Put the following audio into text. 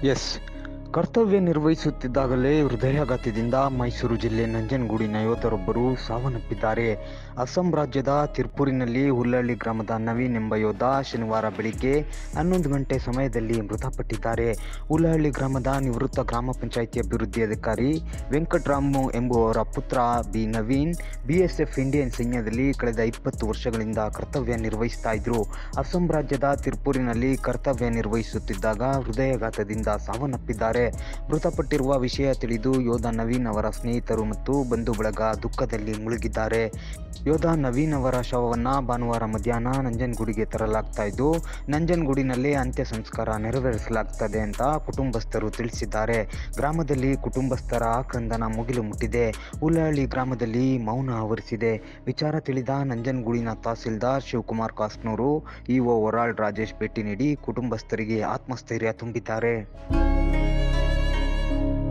S ಕರ್ತವ್ಯ ನಿರ್ವಹಿಸುತ್ತಿದ್ದಾಗಲೇ ಹೃದಯಾಘಾತದಿಂದ ಮೈಸೂರು ಜಿಲ್ಲೆ ನಂಜನಗೂಡಿನ ಯೋಧರೊಬ್ಬರು ಸಾವನ್ನಪ್ಪಿದ್ದಾರೆ ಅಸ್ಸಾಂ ರಾಜ್ಯದ ತಿರ್ಪೂರಿನಲ್ಲಿ ಹುಲ್ಲಹಳ್ಳಿ ಗ್ರಾಮದ ನವೀನ್ ಎಂಬ ಯೋಧ ಶನಿವಾರ ಬೆಳಿಗ್ಗೆ ಹನ್ನೊಂದು ಗಂಟೆ ಸಮಯದಲ್ಲಿ ಮೃತಪಟ್ಟಿದ್ದಾರೆ ಹುಲ್ಲಹಳ್ಳಿ ಗ್ರಾಮದ ನಿವೃತ್ತ ಗ್ರಾಮ ಪಂಚಾಯಿತಿ ಅಭಿವೃದ್ಧಿ ಅಧಿಕಾರಿ ವೆಂಕಟರಾಮು ಎಂಬುವವರ ಪುತ್ರ ಬಿ ನವೀನ್ ಬಿಎಸ್ಎಫ್ ಇಂಡಿಯನ್ ಸೈನ್ಯದಲ್ಲಿ ಕಳೆದ ಇಪ್ಪತ್ತು ವರ್ಷಗಳಿಂದ ಕರ್ತವ್ಯ ನಿರ್ವಹಿಸ್ತಾ ಇದ್ರು ಅಸ್ಸಾಂ ರಾಜ್ಯದ ತಿರ್ಪೂರಿನಲ್ಲಿ ಕರ್ತವ್ಯ ನಿರ್ವಹಿಸುತ್ತಿದ್ದಾಗ ಹೃದಯಾಘಾತದಿಂದ ಸಾವನ್ನಪ್ಪಿದ್ದಾರೆ ಮೃತಪಟ್ಟಿರುವ ವಿಷಯ ತಿಳಿದು ಯೋಧ ನವೀನ್ ಅವರ ಸ್ನೇಹಿತರು ಮತ್ತು ಬಂಧು ಬಳಗ ದುಃಖದಲ್ಲಿ ಮುಳುಗಿದ್ದಾರೆ ಯೋಧ ನವೀನ್ ಅವರ ಶವವನ್ನು ಭಾನುವಾರ ಮಧ್ಯಾಹ್ನ ನಂಜನಗೂಡಿಗೆ ತರಲಾಗ್ತಾ ಇದ್ದು ನಂಜನಗೂಡಿನಲ್ಲಿ ಅಂತ್ಯ ಸಂಸ್ಕಾರ ನೆರವೇರಿಸಲಾಗ್ತದೆ ಅಂತ ಕುಟುಂಬಸ್ಥರು ತಿಳಿಸಿದ್ದಾರೆ ಗ್ರಾಮದಲ್ಲಿ ಕುಟುಂಬಸ್ಥರ ಆಕ್ರಂದನ ಮುಗಿಲು ಮುಟ್ಟಿದೆ ಹುಲ್ಲಹಳ್ಳಿ ಗ್ರಾಮದಲ್ಲಿ ಮೌನ ಆವರಿಸಿದೆ ವಿಚಾರ ತಿಳಿದ ನಂಜನಗೂಡಿನ ತಹಸೀಲ್ದಾರ್ ಶಿವಕುಮಾರ್ ಕಾಸ್ನೂರು ಇಒ ಒರಾಳ್ ರಾಜೇಶ್ ಭೇಟಿ ನೀಡಿ ಕುಟುಂಬಸ್ಥರಿಗೆ ಆತ್ಮಸ್ಥೈರ್ಯ ತುಂಬಿದ್ದಾರೆ